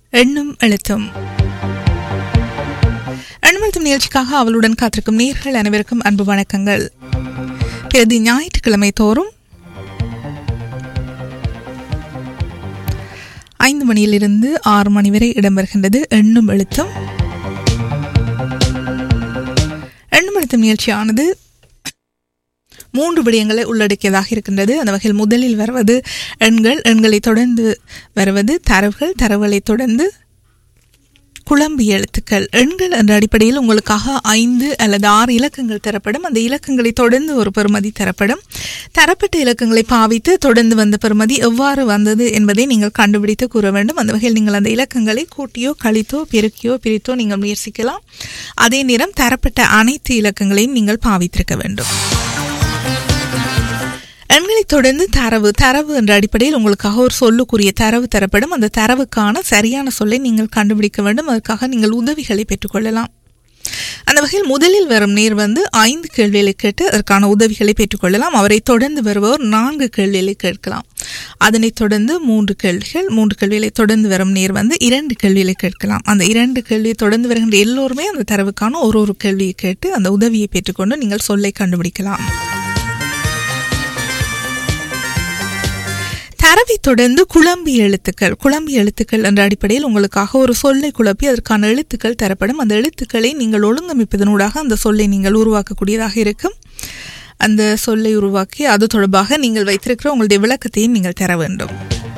எண்ணும் எழுத்தும் எண்ணும் எழுத்தும் நிகழ்ச்சிக்காக அவளுடன் காத்திருக்கும் நேர்கள் அனைவருக்கும் அன்பு வணக்கங்கள் பிரதி ஞாயிற்றுக்கிழமை தோறும் ஐந்து மணியிலிருந்து ஆறு மணி வரை இடம்பெறுகின்றது எண்ணும் எழுத்தும் எண்ணும் எழுத்தும் நிகழ்ச்சியானது மூன்று விடயங்களை உள்ளடக்கியதாக இருக்கின்றது அந்த வகையில் முதலில் வருவது எண்கள் எண்களை தொடர்ந்து வருவது தரவுகள் தரவுகளை தொடர்ந்து குழம்பிய எழுத்துக்கள் எண்கள் என்ற அடிப்படையில் உங்களுக்காக ஐந்து அல்லது ஆறு இலக்கங்கள் தரப்படும் அந்த இலக்கங்களை தொடர்ந்து ஒரு பெறுமதி தரப்படும் தரப்பட்ட இலக்கங்களை பாவித்து தொடர்ந்து வந்த பெறுமதி எவ்வாறு வந்தது என்பதை நீங்கள் கண்டுபிடித்து கூற வேண்டும் அந்த வகையில் நீங்கள் அந்த இலக்கங்களை கூட்டியோ கழித்தோ பெருக்கியோ பிரித்தோ நீங்கள் முயற்சிக்கலாம் அதே நேரம் தரப்பட்ட அனைத்து இலக்கங்களையும் நீங்கள் பாவித்திருக்க வேண்டும் எண்களை தொடர்ந்து தரவு தரவு என்ற அடிப்படையில் உங்களுக்காக ஒரு சொல்லுக்குரிய தரவு தரப்படும் அந்த தரவுக்கான சரியான சொல்லை நீங்கள் கண்டுபிடிக்க வேண்டும் அதற்காக நீங்கள் உதவிகளை பெற்றுக்கொள்ளலாம் அந்த வகையில் முதலில் வரும் நேர் வந்து ஐந்து கேள்விகளை கேட்டு அதற்கான உதவிகளை பெற்றுக்கொள்ளலாம் அவரை தொடர்ந்து வருபவர் நான்கு கேள்விகளை கேட்கலாம் அதனைத் தொடர்ந்து மூன்று கேள்விகள் மூன்று கேள்விகளை தொடர்ந்து வரும் நேர் வந்து இரண்டு கேள்விகளை கேட்கலாம் அந்த இரண்டு கேள்வியை தொடர்ந்து வருகின்ற எல்லோருமே அந்த தரவுக்கான ஒரு ஒரு கேள்வியை கேட்டு அந்த உதவியை பெற்றுக்கொண்டு நீங்கள் சொல்லை கண்டுபிடிக்கலாம் தரவை தொடர்ந்து குழம்பி எழுத்துக்கள் குழம்பி எழுத்துக்கள் என்ற அடிப்படையில் உங்களுக்காக ஒரு சொல்லை குழப்பி அதற்கான எழுத்துக்கள் தரப்படும் அந்த எழுத்துக்களை நீங்கள் ஒழுங்கமைப்பதனூடாக அந்த சொல்லை நீங்கள் உருவாக்கக்கூடியதாக இருக்கும் அந்த சொல்லை உருவாக்கி அது தொடர்பாக நீங்கள் வைத்திருக்கிற உங்களுடைய விளக்கத்தையும் நீங்கள் தர வேண்டும்